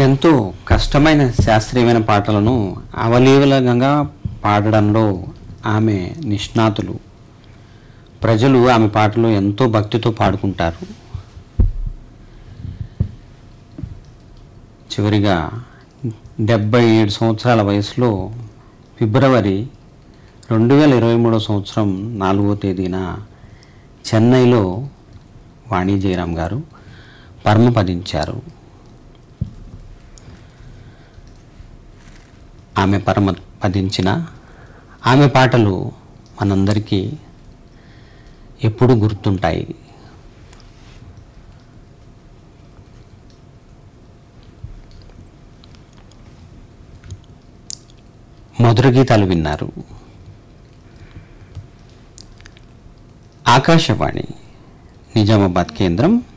ఎంతో కష్టమైన శాస్త్రీయమైన పాటలను అవలీలకంగా పాడడంలో ఆమె నిష్ణాతులు ప్రజలు ఆమె పాటలు ఎంతో భక్తితో పాడుకుంటారు చివరిగా డెబ్బై ఏడు సంవత్సరాల వయసులో ఫిబ్రవరి రెండు వేల ఇరవై మూడో సంవత్సరం నాలుగో తేదీన చెన్నైలో వాణి జయరాం గారు పరమపదించారు ఆమె పరమ పదించిన ఆమె పాటలు మనందరికీ ఎప్పుడూ గుర్తుంటాయి మధుర గీతాలు విన్నారు ఆకాశవాణి నిజామాబాద్ కేంద్రం